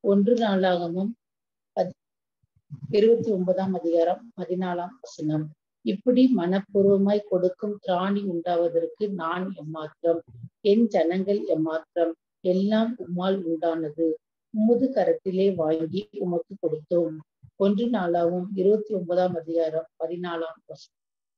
ஒன்று நாளாகவும் இருபத்தி ஒன்பதாம் அதிகாரம் பதினாலாம் வசனம் இப்படி மனப்பூர்வமாய் கொடுக்கும் திராணி உண்டாவதற்கு நான் எம்மாத்திரம் என் ஜனங்கள் எம்மாத்திரம் எல்லாம் உம்மால் உண்டானது உமது கரத்திலே வாங்கி உமக்கு கொடுத்தோம் ஒன்று நாளாகவும் இருபத்தி ஒன்பதாம் அதிகாரம் பதினாலாம் வசனம்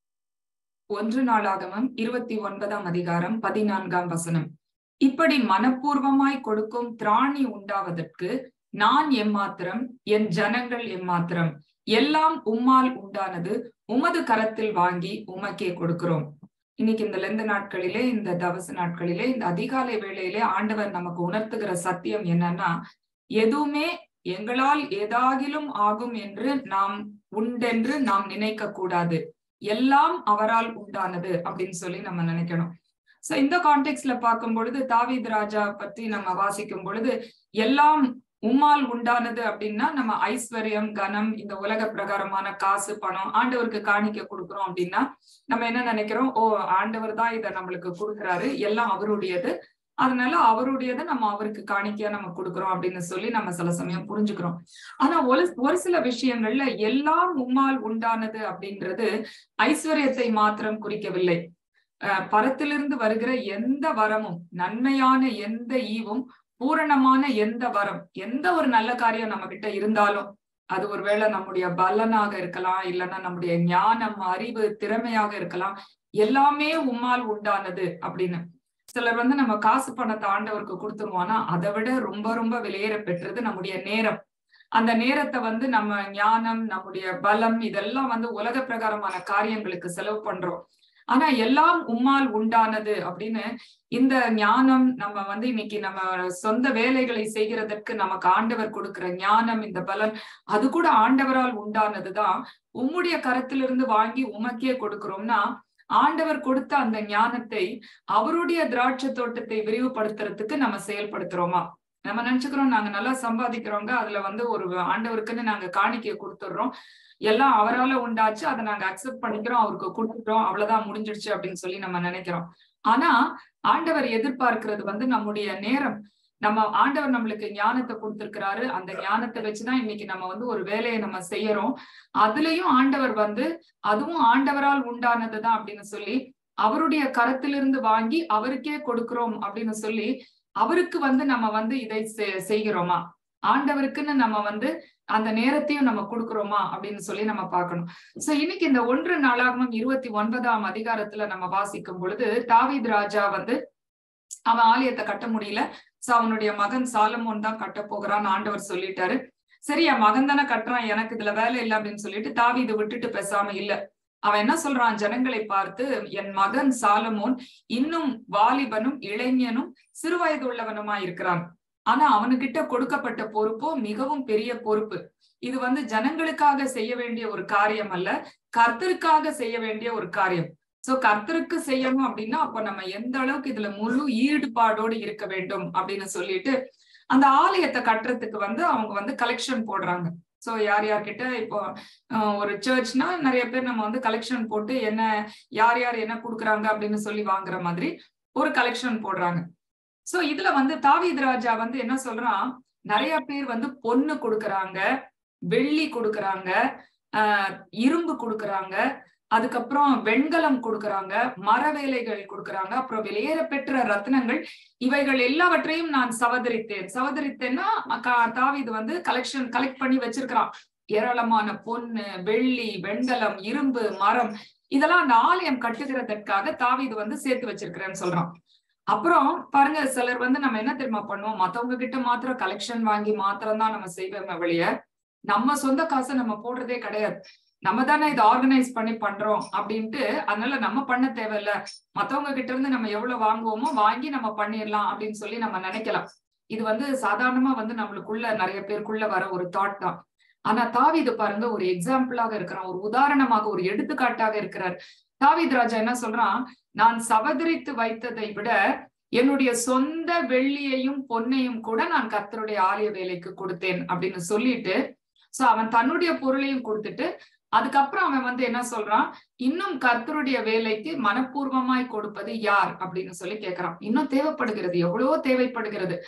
ஒன்று நாளாகமம் இருபத்தி ஒன்பதாம் அதிகாரம் பதினான்காம் வசனம் இப்படி மனப்பூர்வமாய் கொடுக்கும் திராணி உண்டாவதற்கு நான் எம்மாத்திரம் என் ஜனங்கள் எம்மாத்திரம் எல்லாம் உம்மால் உண்டானது உமது கரத்தில் வாங்கி உமக்கே கொடுக்கிறோம் இன்னைக்கு இந்த லெந்த நாட்களிலே இந்த தவச நாட்களிலே இந்த அதிகாலை வேளையிலே ஆண்டவர் நமக்கு உணர்த்துகிற சத்தியம் என்னன்னா எதுவுமே எங்களால் ஏதாகிலும் ஆகும் என்று நாம் உண்டென்று நாம் நினைக்க கூடாது எல்லாம் அவரால் உண்டானது அப்படின்னு சொல்லி நம்ம நினைக்கணும் சோ இந்த கான்டெக்ட்ல பார்க்கும் பொழுது தாவீத் ராஜா பற்றி நம்ம வாசிக்கும் பொழுது எல்லாம் உம்மால் உண்டானது அப்படின்னா நம்ம ஐஸ்வர்யம் கனம் இந்த உலக பிரகாரமான காசு பணம் ஆண்டவருக்கு காணிக்க கொடுக்குறோம் அப்படின்னா நம்ம என்ன நினைக்கிறோம் ஓ ஆண்டவர் தான் இதை நம்மளுக்கு கொடுக்குறாரு எல்லாம் அவருடையது அதனால அவருடையதை நம்ம அவருக்கு காணிக்கையா நம்ம கொடுக்குறோம் அப்படின்னு சொல்லி நம்ம சில சமயம் புரிஞ்சுக்கிறோம் ஆனா ஒரு ஒரு சில விஷயங்கள்ல எல்லாம் உம்மால் உண்டானது அப்படின்றது ஐஸ்வர்யத்தை மாத்திரம் குறிக்கவில்லை அஹ் பரத்திலிருந்து வருகிற எந்த வரமும் நன்மையான எந்த ஈவும் பூரணமான எந்த வரம் எந்த ஒரு நல்ல காரியம் நம்ம கிட்ட இருந்தாலும் அது ஒருவேளை நம்முடைய பலனாக இருக்கலாம் இல்லைன்னா நம்முடைய ஞானம் அறிவு திறமையாக இருக்கலாம் எல்லாமே உம்மால் உண்டானது அப்படின்னு சிலர் வந்து நம்ம காசு பணத்தை ஆண்டவருக்கு கொடுத்துருவோம்னா அதை விட ரொம்ப ரொம்ப விலையேற பெற்றது நம்முடைய நேரம் அந்த நேரத்தை வந்து நம்ம ஞானம் நம்முடைய பலம் இதெல்லாம் வந்து உலக பிரகாரமான காரியங்களுக்கு செலவு பண்றோம் ஆனா எல்லாம் உம்மால் உண்டானது அப்படின்னு இந்த ஞானம் நம்ம வந்து இன்னைக்கு நம்ம சொந்த வேலைகளை செய்கிறதற்கு நமக்கு ஆண்டவர் கொடுக்கிற ஞானம் இந்த பலன் அது கூட ஆண்டவரால் உண்டானதுதான் உம்முடைய கரத்திலிருந்து வாங்கி உமக்கே கொடுக்கிறோம்னா ஆண்டவர் கொடுத்த அந்த ஞானத்தை அவருடைய திராட்சை தோட்டத்தை விரிவுபடுத்துறதுக்கு நம்ம செயல்படுத்துறோமா நம்ம நினைச்சுக்கிறோம் நாங்க நல்லா சம்பாதிக்கிறோங்க அதுல வந்து ஒரு ஆண்டவருக்குன்னு நாங்க காணிக்கையை கொடுத்துடுறோம் எல்லாம் அவரால உண்டாச்சு அதை நாங்க அக்செப்ட் பண்ணிக்கிறோம் அவருக்கு கொடுத்துட்டோம் அவ்வளவுதான் முடிஞ்சிடுச்சு அப்படின்னு சொல்லி நம்ம நினைக்கிறோம் ஆனா ஆண்டவர் எதிர்பார்க்கிறது வந்து நம்முடைய நேரம் நம்ம ஆண்டவர் நம்மளுக்கு ஞானத்தை கொடுத்திருக்கிறாரு அந்த ஞானத்தை வச்சுதான் இன்னைக்கு நம்ம வந்து ஒரு வேலையை நம்ம செய்யறோம் அதுலயும் ஆண்டவர் வந்து அதுவும் ஆண்டவரால் உண்டானதுதான் அப்படின்னு சொல்லி அவருடைய கரத்திலிருந்து வாங்கி அவருக்கே கொடுக்கிறோம் அப்படின்னு சொல்லி அவருக்கு வந்து நம்ம வந்து இதை செய்கிறோமா ஆண்டவருக்குன்னு நம்ம வந்து அந்த நேரத்தையும் நம்ம கொடுக்கிறோமா அப்படின்னு சொல்லி நம்ம பார்க்கணும் சோ இன்னைக்கு இந்த ஒன்று நாளாகவும் இருபத்தி ஒன்பதாம் அதிகாரத்துல நம்ம வாசிக்கும் பொழுது தாவீத் ராஜா வந்து அவன் ஆலயத்தை கட்ட முடியல சோ அவனுடைய மகன் சாலமோன் தான் கட்ட போகிறான்னு ஆண்டவர் சொல்லிட்டாரு சரி என் மகன் தானே கட்டுறான் எனக்கு இதுல வேலை இல்லை அப்படின்னு சொல்லிட்டு தாவி இதை விட்டுட்டு பேசாம இல்ல அவன் என்ன சொல்றான் ஜனங்களை பார்த்து என் மகன் சாலமோன் இன்னும் வாலிபனும் இளைஞனும் சிறுவயது உள்ளவனுமா இருக்கிறான் ஆனா அவனுகிட்ட கொடுக்கப்பட்ட பொறுப்போ மிகவும் பெரிய பொறுப்பு இது வந்து ஜனங்களுக்காக செய்ய வேண்டிய ஒரு காரியம் அல்ல கர்த்தருக்காக செய்ய வேண்டிய ஒரு காரியம் சோ கர்த்தருக்கு செய்யணும் அப்படின்னா அப்ப நம்ம எந்த அளவுக்கு இதுல முழு ஈடுபாடோடு இருக்க வேண்டும் அப்படின்னு சொல்லிட்டு அந்த ஆலயத்தை கட்டுறதுக்கு வந்து அவங்க வந்து கலெக்ஷன் போடுறாங்க சோ யார் யார்கிட்ட இப்போ ஒரு சர்ச்னா நிறைய பேர் நம்ம வந்து கலெக்ஷன் போட்டு என்ன யார் யார் என்ன கொடுக்குறாங்க அப்படின்னு சொல்லி வாங்குற மாதிரி ஒரு கலெக்ஷன் போடுறாங்க சோ இதுல வந்து தாவீத் ராஜா வந்து என்ன சொல்றான் நிறைய பேர் வந்து பொண்ணு கொடுக்கறாங்க வெள்ளி கொடுக்கறாங்க ஆஹ் இரும்பு கொடுக்கறாங்க அதுக்கப்புறம் வெண்கலம் கொடுக்கறாங்க மர வேலைகள் கொடுக்கறாங்க அப்புறம் வெளியேற பெற்ற ரத்னங்கள் இவைகள் எல்லாவற்றையும் நான் சவதரித்தேன் சவதரித்தேன்னா தாவிது வந்து கலெக்ஷன் கலெக்ட் பண்ணி வச்சிருக்கிறான் ஏராளமான பொண்ணு வெள்ளி வெண்கலம் இரும்பு மரம் இதெல்லாம் அந்த ஆலயம் கட்டுகிறதற்காக தாவிது வந்து சேர்த்து வச்சிருக்கிறேன்னு சொல்றான் அப்புறம் பாருங்க சிலர் வந்து நம்ம என்ன தெரியுமா பண்ணுவோம் மத்தவங்க கிட்ட மாத்திரம் கலெக்ஷன் வாங்கி மாத்திரம் தான் நம்ம செய்வோமே வெளிய நம்ம சொந்த காசை நம்ம போடுறதே கிடையாது நம்ம தானே இதை ஆர்கனைஸ் பண்ணி பண்றோம் அப்படின்ட்டு அதனால நம்ம பண்ண தேவையில்ல மத்தவங்க கிட்ட இருந்து நம்ம எவ்வளவு வாங்குவோமோ வாங்கி நம்ம பண்ணிடலாம் அப்படின்னு சொல்லி நம்ம நினைக்கலாம் இது வந்து சாதாரணமா வந்து நம்மளுக்குள்ள நிறைய பேருக்குள்ள வர ஒரு தாட் தான் ஆனா தாவிது பாருங்க ஒரு எக்ஸாம்பிளாக இருக்கிறான் ஒரு உதாரணமாக ஒரு எடுத்துக்காட்டாக இருக்கிறார் தாவித் ராஜா என்ன சொல்றான் நான் சவதரித்து வைத்ததை விட என்னுடைய சொந்த வெள்ளியையும் பொன்னையும் கூட நான் கர்த்தருடைய ஆலய வேலைக்கு கொடுத்தேன் அப்படின்னு சொல்லிட்டு சோ அவன் தன்னுடைய பொருளையும் கொடுத்துட்டு அதுக்கப்புறம் அவன் வந்து என்ன சொல்றான் இன்னும் கர்த்தருடைய வேலைக்கு மனப்பூர்வமாய் கொடுப்பது யார் அப்படின்னு சொல்லி கேக்குறான் இன்னும் தேவைப்படுகிறது எவ்வளவோ தேவைப்படுகிறது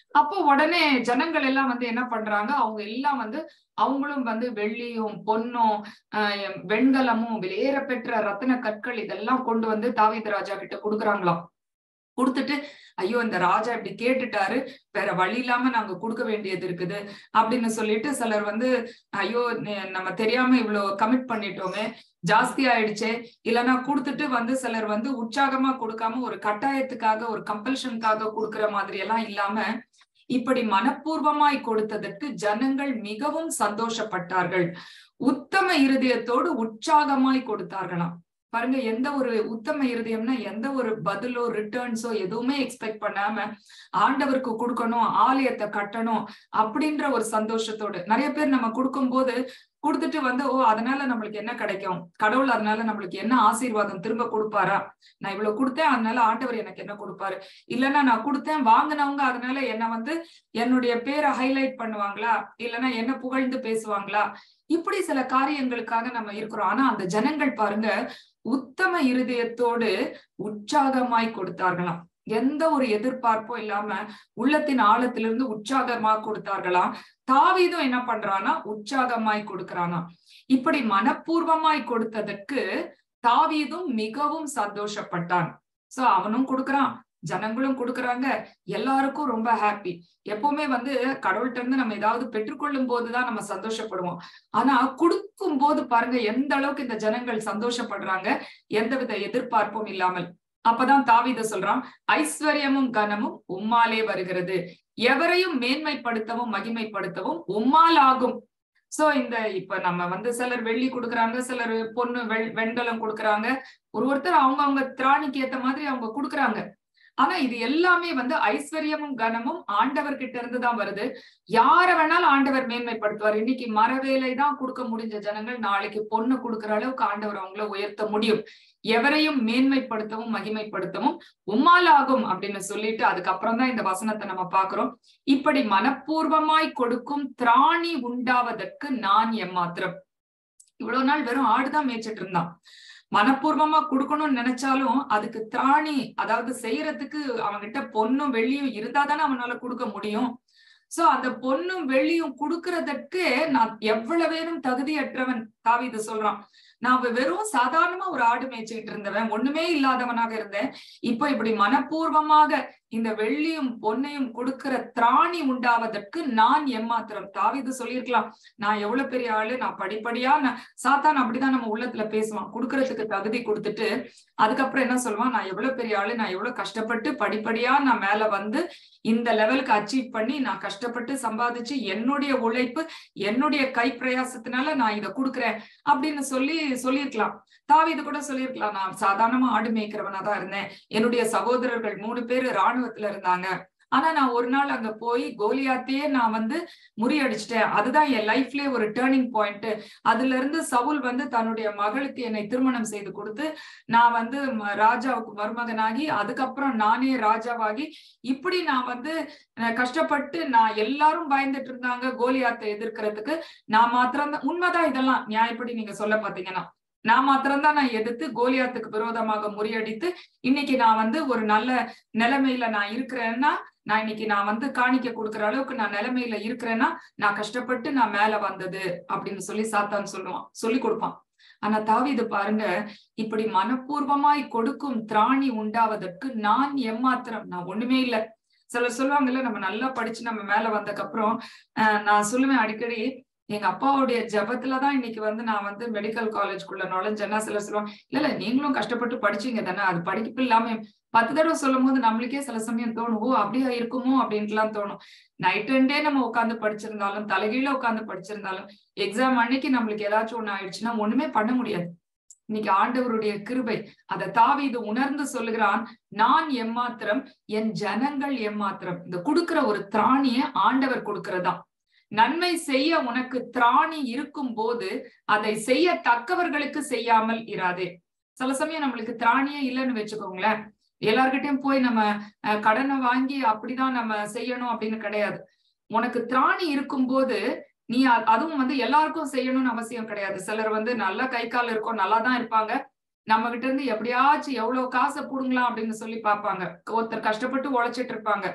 அப்போ உடனே ஜனங்கள் எல்லாம் வந்து என்ன பண்றாங்க அவங்க எல்லாம் வந்து அவங்களும் வந்து வெள்ளியும் பொன்னும் ஆஹ் வெண்கலமும் வெளியேற பெற்ற ரத்தின கற்கள் இதெல்லாம் கொண்டு வந்து தாவீது ராஜா கிட்ட கொடுக்குறாங்களாம் கொடுத்துட்டு ஐயோ இந்த ராஜா இப்படி கேட்டுட்டாரு வேற வழி இல்லாம நாங்க கொடுக்க வேண்டியது இருக்குது அப்படின்னு சொல்லிட்டு சிலர் வந்து ஐயோ நம்ம தெரியாம இவ்வளவு கமிட் பண்ணிட்டோமே ஜாஸ்தி ஆயிடுச்சே இல்லைன்னா கொடுத்துட்டு வந்து சிலர் வந்து உற்சாகமா கொடுக்காம ஒரு கட்டாயத்துக்காக ஒரு கம்பல்ஷனுக்காக கொடுக்கிற மாதிரி எல்லாம் இல்லாம இப்படி மனப்பூர்வமாய் கொடுத்ததற்கு ஜனங்கள் மிகவும் சந்தோஷப்பட்டார்கள் உத்தம இருதயத்தோடு உற்சாகமாய் கொடுத்தார்களாம் பாருங்க எந்த ஒரு உத்தம இருதயம்னா எந்த ஒரு பதிலோ ரிட்டர்ன்ஸோ எதுவுமே எக்ஸ்பெக்ட் பண்ணாம ஆண்டவருக்கு கொடுக்கணும் ஆலயத்தை கட்டணும் அப்படின்ற ஒரு சந்தோஷத்தோடு நிறைய பேர் நம்ம கொடுக்கும் போது கொடுத்துட்டு வந்து ஓ அதனால நம்மளுக்கு என்ன கிடைக்கும் கடவுள் அதனால நம்மளுக்கு என்ன ஆசீர்வாதம் திரும்ப கொடுப்பாரா நான் இவ்வளவு கொடுத்தேன் அதனால ஆண்டவர் எனக்கு என்ன கொடுப்பாரு இல்லைன்னா நான் கொடுத்தேன் வாங்கினவங்க அதனால என்ன வந்து என்னுடைய பேரை ஹைலைட் பண்ணுவாங்களா இல்லைன்னா என்ன புகழ்ந்து பேசுவாங்களா இப்படி சில காரியங்களுக்காக நம்ம இருக்கிறோம் ஆனா அந்த ஜனங்கள் பாருங்க உத்தம இருதயத்தோடு உற்சாகமாய் கொடுத்தார்களாம் எந்த ஒரு எதிர்பார்ப்பும் இல்லாம உள்ளத்தின் ஆழத்திலிருந்து உற்சாகமா கொடுத்தார்களாம் தாவீதும் என்ன பண்றானா உற்சாகமாய் கொடுக்கறானா இப்படி மனப்பூர்வமாய் கொடுத்ததற்கு தாவீதும் மிகவும் சந்தோஷப்பட்டான் சோ அவனும் கொடுக்கறான் ஜனங்களும் கொடுக்கறாங்க எல்லாருக்கும் ரொம்ப ஹாப்பி எப்பவுமே வந்து கடவுள்கிட்ட இருந்து நம்ம ஏதாவது பெற்றுக்கொள்ளும் போதுதான் நம்ம சந்தோஷப்படுவோம் ஆனா கொடுக்கும் போது பாருங்க எந்த அளவுக்கு இந்த ஜனங்கள் சந்தோஷப்படுறாங்க எந்தவித எதிர்பார்ப்பும் இல்லாமல் அப்பதான் தாவித சொல்றான் ஐஸ்வர்யமும் கனமும் உம்மாலே வருகிறது எவரையும் மேன்மைப்படுத்தவும் மகிமைப்படுத்தவும் உம்மால் ஆகும் சோ இந்த இப்ப நம்ம வந்து சிலர் வெள்ளி கொடுக்குறாங்க சிலர் பொண்ணு வெண் வெண்கலம் கொடுக்குறாங்க ஒரு ஒருத்தர் அவங்க அவங்க திராணிக்கு ஏத்த மாதிரி அவங்க கொடுக்குறாங்க ஆனா இது எல்லாமே வந்து ஐஸ்வர்யமும் கனமும் ஆண்டவர் கிட்ட இருந்து தான் வருது யார வேணாலும் ஆண்டவர் மேன்மைப்படுத்துவார் இன்னைக்கு மரவேலை தான் கொடுக்க முடிஞ்ச ஜனங்கள் நாளைக்கு பொண்ணு கொடுக்குற அளவுக்கு ஆண்டவர் அவங்கள உயர்த்த முடியும் எவரையும் மேன்மைப்படுத்தவும் மகிமைப்படுத்தவும் உம்மாலாகும் அப்படின்னு சொல்லிட்டு அதுக்கப்புறம் தான் இந்த வசனத்தை நம்ம பாக்குறோம் இப்படி மனப்பூர்வமாய் கொடுக்கும் திராணி உண்டாவதற்கு நான் எம்மாத்திரம் இவ்வளவு நாள் வெறும் ஆடுதான் மேய்ச்சிட்டு இருந்தான் மனப்பூர்வமா கொடுக்கணும்னு நினைச்சாலும் அதுக்கு திராணி அதாவது செய்யறதுக்கு அவன்கிட்ட பொண்ணும் வெள்ளியும் இருந்தா தானே அவனால கொடுக்க முடியும் சோ அந்த பொண்ணும் வெள்ளியும் கொடுக்கறதற்கு நான் எவ்வளவு வேணும் தகுதியற்றவன் தாவிது சொல்றான் நான் வெறும் சாதாரணமா ஒரு ஆடு மேய்ச்சிக்கிட்டு இருந்தவன் ஒண்ணுமே இல்லாதவனாக இருந்தேன் இப்ப இப்படி மனப்பூர்வமாக இந்த வெள்ளியும் பொன்னையும் கொடுக்கிற திராணி உண்டாவதற்கு நான் எம்மாத்திரம் தாவிது சொல்லியிருக்கலாம் நான் எவ்வளவு பெரிய ஆளு நான் படிப்படியா நான் சாத்தான் அப்படிதான் நம்ம உள்ளத்துல பேசுவான் கொடுக்கறதுக்கு தகுதி கொடுத்துட்டு அதுக்கப்புறம் என்ன சொல்லுவான் நான் எவ்வளவு பெரிய ஆளு நான் எவ்வளவு கஷ்டப்பட்டு படிப்படியா நான் மேல வந்து இந்த லெவலுக்கு அச்சீவ் பண்ணி நான் கஷ்டப்பட்டு சம்பாதிச்சு என்னுடைய உழைப்பு என்னுடைய கை பிரயாசத்தினால நான் இதை கொடுக்குறேன் அப்படின்னு சொல்லி சொல்லியிருக்கலாம் தாவிது கூட சொல்லியிருக்கலாம் நான் சாதாரணமா ஆடு மேய்க்கிறவனா தான் இருந்தேன் என்னுடைய சகோதரர்கள் மூணு பேர் இராணுவத்துல இருந்தாங்க ஆனா நான் ஒரு நாள் அங்க போய் கோலியாத்தையே நான் வந்து முறியடிச்சிட்டேன் அதுதான் என் லைஃப்லயே ஒரு டேர்னிங் பாயிண்ட் அதுல இருந்து சவுல் வந்து தன்னுடைய மகளுக்கு என்னை திருமணம் செய்து கொடுத்து நான் வந்து ராஜாவுக்கு மருமகனாகி அதுக்கப்புறம் நானே ராஜாவாகி இப்படி நான் வந்து கஷ்டப்பட்டு நான் எல்லாரும் பயந்துட்டு இருந்தாங்க கோலியாத்தை எதிர்க்கிறதுக்கு நான் மாத்திரம் தான் உண்மைதான் இதெல்லாம் நியாயப்படி நீங்க சொல்ல பாத்தீங்கன்னா நான் மாத்திரம்தான் நான் எதிர்த்து கோலியாத்துக்கு விரோதமாக முறியடித்து இன்னைக்கு நான் வந்து ஒரு நல்ல நிலைமையில நான் இருக்கிறேன்னா நான் இன்னைக்கு நான் வந்து காணிக்க கொடுக்குற அளவுக்கு நான் நிலைமையில இருக்கிறேன்னா நான் கஷ்டப்பட்டு நான் மேல வந்தது அப்படின்னு சொல்லி சாத்தான் சொல்லுவான் சொல்லி கொடுப்பான் ஆனா தாவிது பாருங்க இப்படி மனப்பூர்வமாய் கொடுக்கும் திராணி உண்டாவதற்கு நான் எம்மாத்திரம் நான் ஒண்ணுமே இல்லை சிலர் சொல்லுவாங்கல்ல நம்ம நல்லா படிச்சு நம்ம மேல வந்ததுக்கு அப்புறம் நான் சொல்லுவேன் அடிக்கடி எங்க அப்பாவுடைய ஜபத்துலதான் இன்னைக்கு வந்து நான் வந்து மெடிக்கல் காலேஜ்குள்ள நுழைஞ்சேன்னா சிலர் சொல்லுவாங்க இல்ல இல்ல நீங்களும் கஷ்டப்பட்டு படிச்சீங்க தானே அது படிப்பு இல்லாம பத்து தடவை சொல்லும் போது நம்மளுக்கே சில சமயம் தோணும் ஓ அப்படியா இருக்குமோ அப்படின்ட்டுலாம் தோணும் நைட் அண்டே நம்ம உட்காந்து படிச்சிருந்தாலும் தலைகீழ உட்காந்து படிச்சிருந்தாலும் எக்ஸாம் அன்னைக்கு நம்மளுக்கு ஏதாச்சும் ஒண்ணு ஆயிடுச்சுன்னா ஒண்ணுமே பண்ண முடியாது இன்னைக்கு ஆண்டவருடைய கிருபை அதை தாவி இது உணர்ந்து சொல்லுகிறான் நான் எம்மாத்திரம் என் ஜனங்கள் எம்மாத்திரம் இந்த கொடுக்கிற ஒரு திராணிய ஆண்டவர் கொடுக்கறதா நன்மை செய்ய உனக்கு திராணி இருக்கும் போது அதை செய்ய தக்கவர்களுக்கு செய்யாமல் இராதே சில சமயம் நம்மளுக்கு திராணியே இல்லைன்னு வச்சுக்கோங்களேன் எல்லார்கிட்டயும் போய் நம்ம கடனை வாங்கி அப்படிதான் நம்ம செய்யணும் அப்படின்னு கிடையாது உனக்கு திராணி இருக்கும்போது நீ அதுவும் வந்து எல்லாருக்கும் செய்யணும்னு அவசியம் கிடையாது சிலர் வந்து நல்ல கை கால் இருக்கும் நல்லா தான் இருப்பாங்க நம்ம கிட்ட இருந்து எப்படியாச்சும் எவ்வளவு காசை புடுங்கலாம் அப்படின்னு சொல்லி பார்ப்பாங்க ஒருத்தர் கஷ்டப்பட்டு உழைச்சிட்டு இருப்பாங்க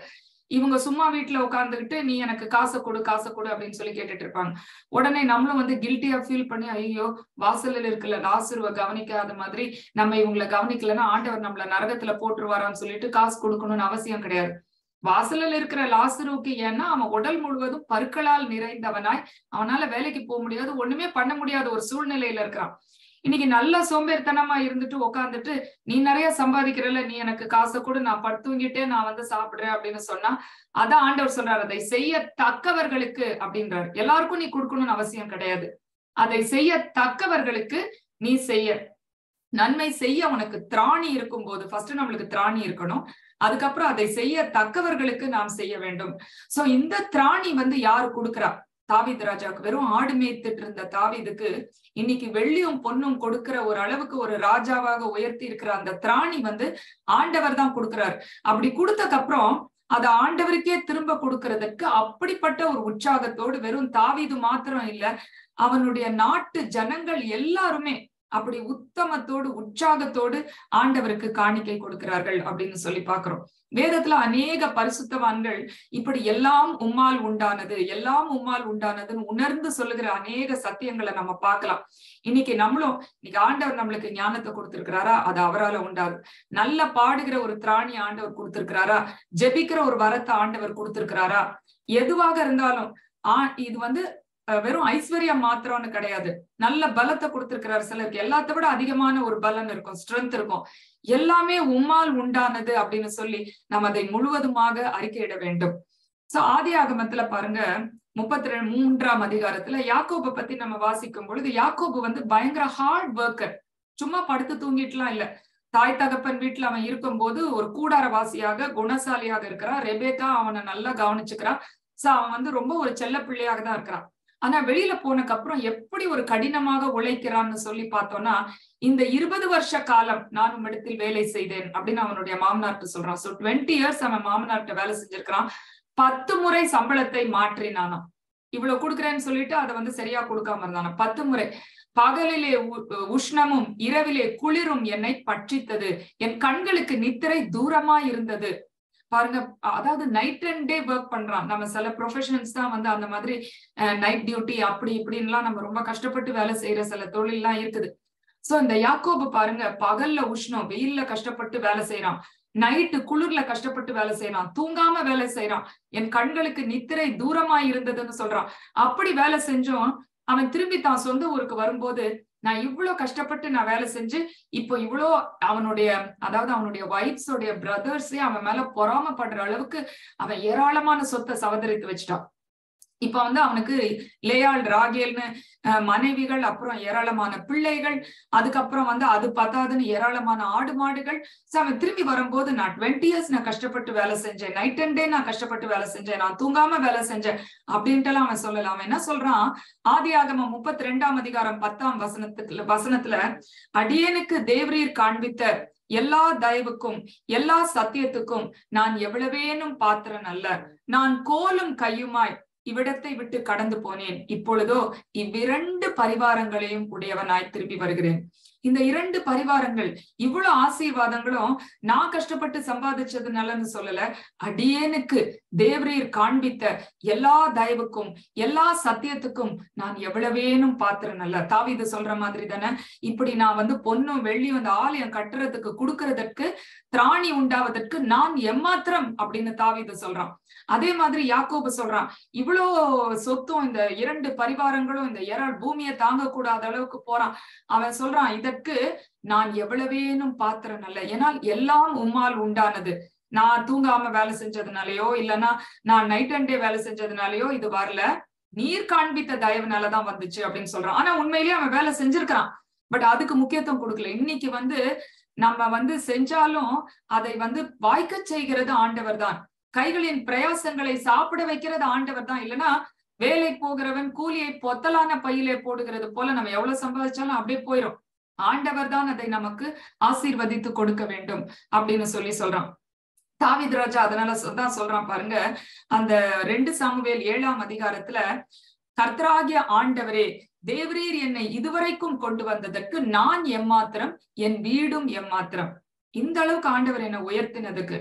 இவங்க சும்மா வீட்டுல உட்காந்துக்கிட்டு நீ எனக்கு காசை கொடு காசை கொடு அப்படின்னு சொல்லி கேட்டுட்டு இருப்பாங்க உடனே நம்மளும் வந்து கில்ட்டியா ஃபீல் பண்ணி ஐயோ வாசலில் இருக்கல லாசுருவ கவனிக்காத மாதிரி நம்ம இவங்களை கவனிக்கலன்னா ஆண்டவர் நம்மள நரகத்துல போட்டுருவாரான்னு சொல்லிட்டு காசு கொடுக்கணும்னு அவசியம் கிடையாது வாசலில் இருக்கிற லாசுருவுக்கு ஏன்னா அவன் உடல் முழுவதும் பருக்களால் நிறைந்தவனாய் அவனால வேலைக்கு போக முடியாது ஒண்ணுமே பண்ண முடியாத ஒரு சூழ்நிலையில இருக்கிறான் இன்னைக்கு நல்ல சோம்பேறித்தனமா இருந்துட்டு உட்காந்துட்டு நீ நிறைய சம்பாதிக்கிறல நீ எனக்கு காசை கூட நான் படுத்துங்கிட்டே நான் வந்து சாப்பிடுறேன் அப்படின்னு சொன்னா அதான் ஆண்டவர் சொல்றாரு அதை செய்ய தக்கவர்களுக்கு அப்படின்றாரு எல்லாருக்கும் நீ கொடுக்கணும்னு அவசியம் கிடையாது அதை செய்ய தக்கவர்களுக்கு நீ செய்ய நன்மை செய்ய உனக்கு திராணி இருக்கும் போது ஃபர்ஸ்ட் நம்மளுக்கு திராணி இருக்கணும் அதுக்கப்புறம் அதை செய்ய தக்கவர்களுக்கு நாம் செய்ய வேண்டும் சோ இந்த திராணி வந்து யாரு கொடுக்குறா தாவித் ராஜாவுக்கு வெறும் ஆடு மேய்த்துட்டு இருந்த தாவிதுக்கு இன்னைக்கு வெள்ளியும் பொண்ணும் கொடுக்கிற ஒரு அளவுக்கு ஒரு ராஜாவாக உயர்த்தி இருக்கிற அந்த திராணி வந்து ஆண்டவர் தான் கொடுக்கிறார் அப்படி கொடுத்தக்கு அப்புறம் அதை ஆண்டவருக்கே திரும்ப கொடுக்கறதுக்கு அப்படிப்பட்ட ஒரு உற்சாகத்தோடு வெறும் தாவிது மாத்திரம் இல்ல அவனுடைய நாட்டு ஜனங்கள் எல்லாருமே அப்படி உத்தமத்தோடு உற்சாகத்தோடு ஆண்டவருக்கு காணிக்கை கொடுக்கிறார்கள் அப்படின்னு சொல்லி பாக்குறோம் வேதத்துல அநேக பரிசுத்தவான்கள் இப்படி எல்லாம் உம்மால் உண்டானது எல்லாம் உம்மால் உண்டானதுன்னு உணர்ந்து சொல்லுகிற அநேக சத்தியங்களை நம்ம பார்க்கலாம் இன்னைக்கு நம்மளும் இன்னைக்கு ஆண்டவர் நம்மளுக்கு ஞானத்தை கொடுத்திருக்கிறாரா அது அவரால உண்டாது நல்ல பாடுகிற ஒரு திராணி ஆண்டவர் கொடுத்திருக்கிறாரா ஜெபிக்கிற ஒரு வரத்தை ஆண்டவர் கொடுத்திருக்கிறாரா எதுவாக இருந்தாலும் ஆ இது வந்து வெறும் ஐஸ்வர்யம் மாத்திரம்னு கிடையாது நல்ல பலத்தை கொடுத்திருக்கிறார் சிலருக்கு எல்லாத்த விட அதிகமான ஒரு பலன் இருக்கும் ஸ்ட்ரென்த் இருக்கும் எல்லாமே உம்மால் உண்டானது அப்படின்னு சொல்லி நம்ம அதை முழுவதுமாக அறிக்கையிட வேண்டும் சோ ஆதி ஆகமத்துல பாருங்க முப்பத்தி ரெண்டு மூன்றாம் அதிகாரத்துல யாக்கோபை பத்தி நம்ம வாசிக்கும் பொழுது யாக்கோபு வந்து பயங்கர ஹார்ட் ஒர்க்கர் சும்மா படுத்து தூங்கிட்டுலாம் இல்ல தாய் தகப்பன் வீட்டுல அவன் இருக்கும்போது ஒரு கூடாரவாசியாக குணசாலியாக இருக்கிறான் ரெபேக்கா அவனை நல்லா கவனிச்சுக்கிறான் சோ அவன் வந்து ரொம்ப ஒரு செல்ல பிள்ளையாக தான் இருக்கிறான் ஆனா வெளியில போனக்கு அப்புறம் எப்படி ஒரு கடினமாக உழைக்கிறான்னு சொல்லி பார்த்தோம்னா இந்த இருபது வருஷ காலம் நான் உம்மிடத்தில் வேலை செய்தேன் அப்படின்னு அவனுடைய மாமனார்ட்ட சொல்றான் சோ டுவெண்ட்டி இயர்ஸ் அவன் மாமனார்ட்ட வேலை செஞ்சிருக்கிறான் பத்து முறை சம்பளத்தை மாற்றினானாம் இவ்வளவு கொடுக்குறேன்னு சொல்லிட்டு அதை வந்து சரியா கொடுக்காம இருந்தானா பத்து முறை பகலிலே உஷ்ணமும் இரவிலே குளிரும் என்னை பட்சித்தது என் கண்களுக்கு நித்திரை தூரமா இருந்தது பாருங்க அதாவது நைட் அண்ட் டே ஒர்க் பண்றான் நம்ம சில ப்ரொஃபஷன்ஸ் தான் வந்து அந்த மாதிரி நைட் டியூட்டி அப்படி இப்படின்லாம் நம்ம ரொம்ப கஷ்டப்பட்டு வேலை செய்யற சில தொழில்லாம் இருக்குது சோ இந்த யாக்கோபு பாருங்க பகல்ல உஷ்ணம் வெயில்ல கஷ்டப்பட்டு வேலை செய்யறான் நைட்டு குளிர்ல கஷ்டப்பட்டு வேலை செய்யறான் தூங்காம வேலை செய்யறான் என் கண்களுக்கு நித்திரை தூரமா இருந்ததுன்னு சொல்றான் அப்படி வேலை செஞ்சோம் அவன் திரும்பி தான் சொந்த ஊருக்கு வரும்போது நான் இவ்வளவு கஷ்டப்பட்டு நான் வேலை செஞ்சு இப்போ இவ்வளோ அவனுடைய அதாவது அவனுடைய ஒய்ஃப்ஸோடைய பிரதர்ஸே அவன் மேல பொறாமப்படுற அளவுக்கு அவன் ஏராளமான சொத்தை சவதரித்து வச்சுட்டான் இப்ப வந்து அவனுக்கு லேயாள் ராகேல்னு மனைவிகள் அப்புறம் ஏராளமான பிள்ளைகள் அதுக்கப்புறம் வந்து அது பத்தாதுன்னு ஏராளமான ஆடு மாடுகள் சோ அவன் திரும்பி வரும்போது நான் டுவெண்ட்டி இயர்ஸ் நான் கஷ்டப்பட்டு வேலை செஞ்சேன் நைட் அண்ட் டே நான் கஷ்டப்பட்டு வேலை செஞ்சேன் நான் தூங்காம வேலை செஞ்சேன் அப்படின்ட்டு எல்லாம் அவன் சொல்லல அவன் என்ன சொல்றான் ஆதி ஆகம முப்பத்தி ரெண்டாம் அதிகாரம் பத்தாம் வசனத்துக்கு வசனத்துல அடியனுக்கு தேவரீர் காண்பித்த எல்லா தயவுக்கும் எல்லா சத்தியத்துக்கும் நான் எவ்வளவேனும் பாத்திரன் அல்ல நான் கோலும் கையுமாய் இவ்விடத்தை விட்டு கடந்து போனேன் இப்பொழுதோ இவ்விரண்டு பரிவாரங்களையும் உடையவனாய் திருப்பி வருகிறேன் இந்த இரண்டு பரிவாரங்கள் இவ்வளவு ஆசீர்வாதங்களும் நான் கஷ்டப்பட்டு சம்பாதிச்சதுனாலன்னு சொல்லல அடியேனுக்கு தேவரீர் காண்பித்த எல்லா தயவுக்கும் எல்லா சத்தியத்துக்கும் நான் எவ்வளவேனும் பாத்திரம் அல்ல தாவிது சொல்ற மாதிரி தானே இப்படி நான் வந்து பொண்ணும் வெள்ளியும் அந்த ஆலயம் கட்டுறதுக்கு கொடுக்கறதற்கு திராணி உண்டாவதற்கு நான் எம்மாத்திரம் அப்படின்னு தாவிது சொல்றான் அதே மாதிரி யாக்கோபு சொல்றான் இவ்வளோ சொத்தும் இந்த இரண்டு பரிவாரங்களும் இந்த இறால் பூமியை தாங்க கூடாத அளவுக்கு போறான் அவன் சொல்றான் இதற்கு நான் எவ்வளவேனும் பாத்திரம் அல்ல ஏன்னால் எல்லாம் உம்மால் உண்டானது நான் தூங்காம வேலை செஞ்சதுனாலயோ இல்லைன்னா நான் நைட் அண்ட் டே வேலை செஞ்சதுனாலயோ இது வரல நீர் காண்பித்த தயவுனாலதான் வந்துச்சு அப்படின்னு சொல்றான் ஆனா உண்மையிலேயே அவன் வேலை செஞ்சிருக்கிறான் பட் அதுக்கு முக்கியத்துவம் கொடுக்கல இன்னைக்கு வந்து நம்ம வந்து செஞ்சாலும் அதை வந்து வாய்க்க செய்கிறது ஆண்டவர் தான் கைகளின் பிரயாசங்களை சாப்பிட வைக்கிறது ஆண்டவர் தான் இல்லைன்னா வேலை போகிறவன் கூலியை பொத்தலான பையிலே போடுகிறது போல நம்ம எவ்வளவு சம்பாதிச்சாலும் அப்படியே போயிரும் ஆண்டவர் தான் அதை நமக்கு ஆசீர்வதித்து கொடுக்க வேண்டும் அப்படின்னு சொல்லி சொல்றான் தாவித் ராஜா அதனால தான் சொல்றான் பாருங்க அந்த ரெண்டு சாமுவேல் ஏழாம் அதிகாரத்துல கர்த்தராகிய ஆண்டவரே தேவரீர் என்னை இதுவரைக்கும் கொண்டு வந்ததற்கு நான் எம்மாத்திரம் என் வீடும் எம்மாத்திரம் இந்த அளவுக்கு ஆண்டவர் என்னை உயர்த்தினதுக்கு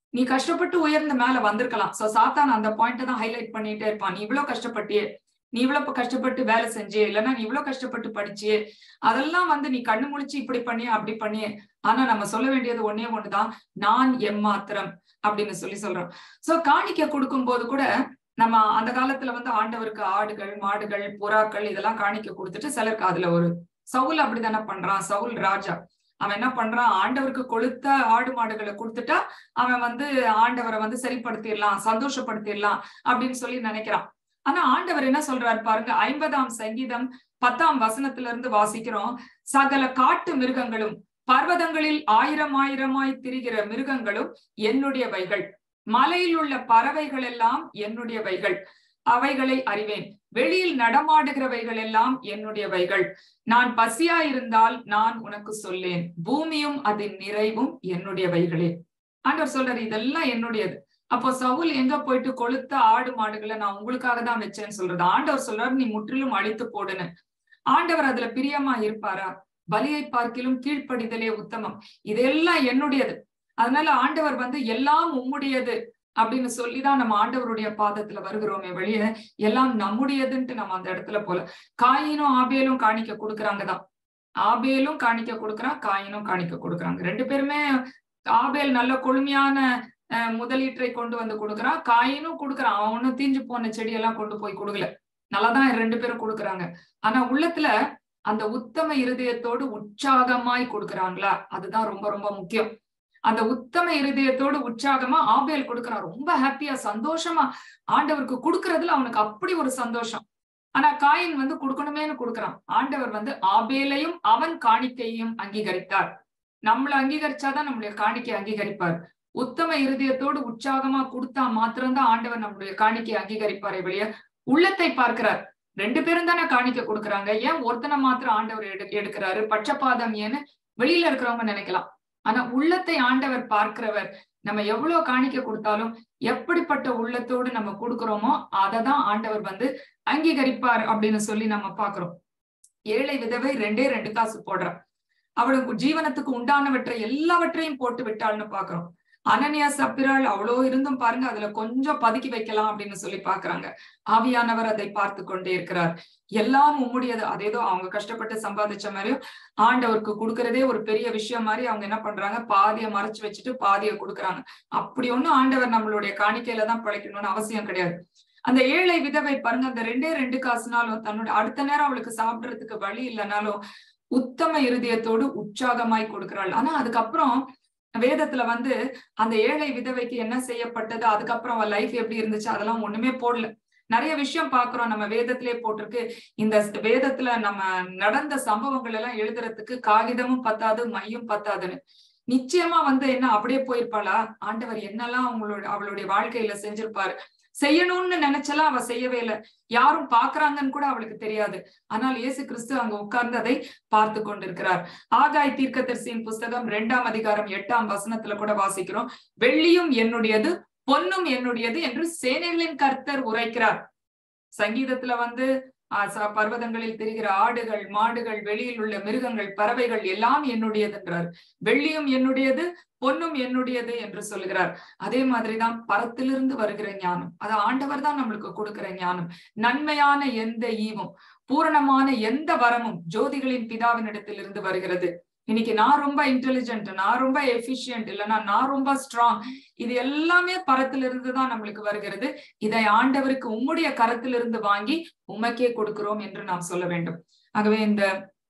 நீ கஷ்டப்பட்டு உயர்ந்த மேல வந்திருக்கலாம் சோ சாத்தான் அந்த பாயிண்ட் தான் ஹைலைட் பண்ணிட்டே இருப்பான் நீ இவ்வளவு கஷ்டப்பட்டியே நீ இவ்வளவு கஷ்டப்பட்டு வேலை செஞ்சியே இல்லைன்னா நீ இவ்வளவு கஷ்டப்பட்டு படிச்சியே அதெல்லாம் வந்து நீ கண்ணு முழிச்சு இப்படி பண்ணியே அப்படி பண்ணியே ஆனா நம்ம சொல்ல வேண்டியது ஒன்னே ஒண்ணுதான் நான் எம்மாத்திரம் அப்படின்னு சொல்லி சொல்றோம் சோ காணிக்க கொடுக்கும் போது கூட நம்ம அந்த காலத்துல வந்து ஆண்டவருக்கு ஆடுகள் மாடுகள் புறாக்கள் இதெல்லாம் காணிக்க கொடுத்துட்டு சிலருக்கு அதுல ஒரு சவுல் அப்படிதானே பண்றான் சவுல் ராஜா அவன் என்ன பண்றான் ஆண்டவருக்கு கொளுத்த ஆடு மாடுகளை கொடுத்துட்டா அவன் வந்து ஆண்டவரை வந்து சரிப்படுத்திடலாம் சந்தோஷப்படுத்திடலாம் அப்படின்னு சொல்லி நினைக்கிறான் ஆனா ஆண்டவர் என்ன சொல்றாரு பாருங்க ஐம்பதாம் சங்கீதம் பத்தாம் வசனத்துல இருந்து வாசிக்கிறோம் சகல காட்டு மிருகங்களும் பர்வதங்களில் ஆயிரம் ஆயிரமாய் திரிகிற மிருகங்களும் என்னுடையவைகள் மலையில் உள்ள பறவைகள் எல்லாம் என்னுடையவைகள் அவைகளை அறிவேன் வெளியில் நடமாடுகிறவைகள் எல்லாம் என்னுடையவைகள் நான் பசியா இருந்தால் நான் உனக்கு சொல்லேன் பூமியும் அதன் நிறைவும் என்னுடையவைகளே ஆண்டவர் சொல்றாரு இதெல்லாம் என்னுடையது அப்போ சவுல் எங்க போயிட்டு கொளுத்த ஆடு மாடுகளை நான் உங்களுக்காக தான் வச்சேன்னு சொல்றது ஆண்டவர் சொல்றாரு நீ முற்றிலும் அழித்து போடுன்னு ஆண்டவர் அதுல பிரியமா இருப்பாரா பலியை பார்க்கிலும் கீழ்ப்படிதலே உத்தமம் இதெல்லாம் என்னுடையது அதனால ஆண்டவர் வந்து எல்லாம் உம்முடையது அப்படின்னு சொல்லிதான் நம்ம ஆண்டவருடைய பாதத்துல வருகிறோமே வெளிய எல்லாம் நம்முடையதுன்ட்டு நம்ம அந்த இடத்துல போல காயினும் ஆபேலும் காணிக்க கொடுக்குறாங்கதான் ஆபேலும் காணிக்க கொடுக்குறான் காயினும் காணிக்க கொடுக்குறாங்க ரெண்டு பேருமே ஆபேல் நல்ல கொழுமையான முதலீட்டை கொண்டு வந்து கொடுக்குறான் காயினும் கொடுக்குறான் அவன் ஒன்னும் தீஞ்சு போன செடியெல்லாம் கொண்டு போய் கொடுக்கல நல்லாதான் ரெண்டு பேரும் கொடுக்குறாங்க ஆனா உள்ளத்துல அந்த உத்தம இருதயத்தோடு உற்சாகமாய் கொடுக்குறாங்களா அதுதான் ரொம்ப ரொம்ப முக்கியம் அந்த உத்தம இருதயத்தோடு உற்சாகமா ஆபேல் கொடுக்குறான் ரொம்ப ஹாப்பியா சந்தோஷமா ஆண்டவருக்கு கொடுக்கறதுல அவனுக்கு அப்படி ஒரு சந்தோஷம் ஆனா காயின் வந்து கொடுக்கணுமேனு கொடுக்குறான் ஆண்டவர் வந்து ஆபேலையும் அவன் காணிக்கையும் அங்கீகரித்தார் நம்மள அங்கீகரிச்சாதான் நம்மளுடைய காணிக்கை அங்கீகரிப்பார் உத்தம இருதயத்தோடு உற்சாகமா கொடுத்தா மாத்திரம்தான் ஆண்டவர் நம்மளுடைய காணிக்கை அங்கீகரிப்பாரே வெளிய உள்ளத்தை பார்க்கிறார் ரெண்டு பேரும் தானே காணிக்க கொடுக்குறாங்க ஏன் ஒருத்தனை மாத்திரம் ஆண்டவர் எடு எடுக்கிறாரு பட்சபாதம் ஏன்னு வெளியில இருக்கிறவங்க நினைக்கலாம் ஆனா உள்ளத்தை ஆண்டவர் பார்க்கிறவர் நம்ம எவ்வளவு காணிக்க கொடுத்தாலும் எப்படிப்பட்ட உள்ளத்தோடு நம்ம கொடுக்கிறோமோ அதை தான் ஆண்டவர் வந்து அங்கீகரிப்பார் அப்படின்னு சொல்லி நம்ம பாக்குறோம் ஏழை விதவை ரெண்டே ரெண்டு காசு போடுறான் அவளுக்கு ஜீவனத்துக்கு உண்டானவற்றை எல்லாவற்றையும் போட்டு விட்டாள்னு பாக்குறோம் அனனியா சப்பிராள் அவ்வளோ இருந்தும் பாருங்க அதுல கொஞ்சம் பதுக்கி வைக்கலாம் அப்படின்னு சொல்லி பாக்குறாங்க ஆவியானவர் அதை பார்த்து கொண்டே இருக்கிறார் எல்லாம் உம்முடையது அதேதோ அவங்க கஷ்டப்பட்டு சம்பாதிச்ச மாதிரியும் ஆண்டவருக்கு கொடுக்கறதே ஒரு பெரிய விஷயம் மாதிரி அவங்க என்ன பண்றாங்க பாதியை மறைச்சு வச்சுட்டு பாதியை கொடுக்குறாங்க அப்படி ஒண்ணும் ஆண்டவர் நம்மளுடைய காணிக்கையில தான் பழைக்கணும்னு அவசியம் கிடையாது அந்த ஏழை விதவை பாருங்க அந்த ரெண்டே ரெண்டு காசுனாலும் தன்னோட அடுத்த நேரம் அவளுக்கு சாப்பிடுறதுக்கு வழி இல்லைனாலும் உத்தம இருதயத்தோடு உற்சாகமாய் கொடுக்கிறாள் ஆனா அதுக்கப்புறம் வேதத்துல வந்து அந்த ஏழை விதவைக்கு என்ன செய்யப்பட்டது அதுக்கப்புறம் அவ லைஃப் எப்படி இருந்துச்சு அதெல்லாம் ஒண்ணுமே போடல நிறைய விஷயம் பாக்குறோம் நம்ம வேதத்திலே போட்டிருக்கு இந்த வேதத்துல நம்ம நடந்த சம்பவங்கள் எல்லாம் எழுதுறதுக்கு காகிதமும் பத்தாது மையும் பத்தாதுன்னு நிச்சயமா வந்து என்ன அப்படியே போயிருப்பாளா ஆண்டவர் என்னெல்லாம் அவங்களோட அவளுடைய வாழ்க்கையில செஞ்சிருப்பாரு செய்யணும்னு நினைச்சலாம் அவ செய்யவே இல்லை யாரும் பாக்குறாங்கன்னு கூட அவளுக்கு தெரியாது ஆனால் இயேசு கிறிஸ்து அங்க உட்கார்ந்து அதை பார்த்து கொண்டிருக்கிறார் ஆகாய் தீர்க்கதரிசியின் புஸ்தகம் இரண்டாம் அதிகாரம் எட்டாம் வசனத்துல கூட வாசிக்கிறோம் வெள்ளியும் என்னுடையது பொன்னும் என்னுடையது என்று சேனைகளின் கர்த்தர் உரைக்கிறார் சங்கீதத்துல வந்து பர்வதங்களில் திரிகிற ஆடுகள் மாடுகள் வெளியில் உள்ள மிருகங்கள் பறவைகள் எல்லாம் என்னுடையது என்றார் வெள்ளியும் என்னுடையது பொன்னும் என்னுடையது என்று சொல்லுகிறார் அதே மாதிரிதான் பரத்திலிருந்து வருகிற ஞானம் அது ஆண்டவர் தான் நம்மளுக்கு கொடுக்கிற ஞானம் நன்மையான எந்த ஈவும் பூரணமான எந்த வரமும் ஜோதிகளின் பிதாவினிடத்தில் இருந்து வருகிறது இன்னைக்கு நான் ரொம்ப இன்டெலிஜென்ட் நான் ரொம்ப எஃபிஷியன்ட் இல்லைன்னா நான் ரொம்ப ஸ்ட்ராங் இது எல்லாமே பரத்திலிருந்து தான் நம்மளுக்கு வருகிறது இதை ஆண்டவருக்கு உம்முடைய கரத்திலிருந்து வாங்கி உமக்கே கொடுக்கிறோம் என்று நாம் சொல்ல வேண்டும் ஆகவே இந்த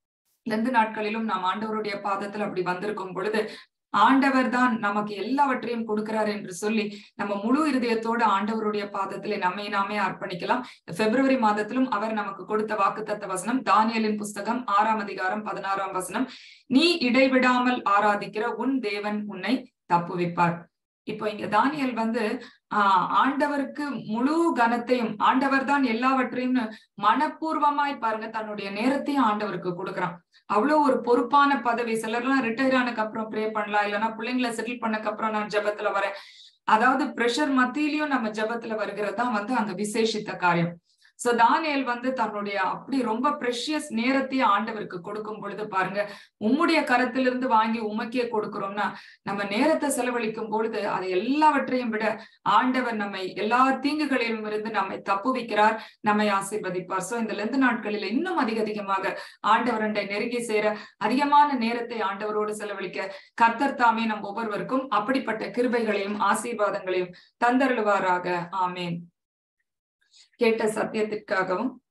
லந்து நாட்களிலும் நாம் ஆண்டவருடைய பாதத்தில் அப்படி வந்திருக்கும் பொழுது ஆண்டவர் தான் நமக்கு எல்லாவற்றையும் கொடுக்கிறார் என்று சொல்லி நம்ம முழு இருதயத்தோடு ஆண்டவருடைய பாதத்திலே நம்மை நாமே அர்ப்பணிக்கலாம் பிப்ரவரி மாதத்திலும் அவர் நமக்கு கொடுத்த வாக்குத்தத்த வசனம் தானியலின் புஸ்தகம் ஆறாம் அதிகாரம் பதினாறாம் வசனம் நீ இடைவிடாமல் ஆராதிக்கிற உன் தேவன் உன்னை தப்புவிப்பார் இப்போ இங்க தானியல் வந்து ஆஹ் ஆண்டவருக்கு முழு கனத்தையும் ஆண்டவர் தான் எல்லாவற்றையும் மனப்பூர்வமாய் பாருங்க தன்னுடைய நேரத்தையும் ஆண்டவருக்கு கொடுக்குறான் அவ்வளவு ஒரு பொறுப்பான பதவி சிலர்லாம் ரிட்டையர் ஆனதுக்கு அப்புறம் ப்ரே பண்ணலாம் இல்லைன்னா பிள்ளைங்களை செட்டில் பண்ணக்கு அப்புறம் நான் ஜபத்துல வரேன் அதாவது பிரஷர் மத்தியிலயும் நம்ம ஜபத்துல வருகிறது தான் வந்து அங்க விசேஷித்த காரியம் சோ தானியல் வந்து தன்னுடைய அப்படி ரொம்ப ப்ரெஷியஸ் நேரத்தையும் ஆண்டவருக்கு கொடுக்கும் பொழுது பாருங்க உம்முடைய கரத்திலிருந்து வாங்கி உமக்கே கொடுக்கிறோம்னா நம்ம நேரத்தை செலவழிக்கும் பொழுது அதை எல்லாவற்றையும் விட ஆண்டவர் நம்மை எல்லா தீங்குகளிலும் இருந்து நம்மை தப்புவிக்கிறார் நம்மை ஆசீர்வதிப்பார் சோ இந்த லெந்து நாட்களில் இன்னும் அதிக அதிகமாக ஆண்டவரண்டை நெருங்கி சேர அதிகமான நேரத்தை ஆண்டவரோடு செலவழிக்க கர்த்தர் தாமே நம் ஒவ்வொருவருக்கும் அப்படிப்பட்ட கிருபைகளையும் ஆசீர்வாதங்களையும் தந்தருளுவாராக ஆமேன் கேட்ட சத்தியத்திற்காகவும்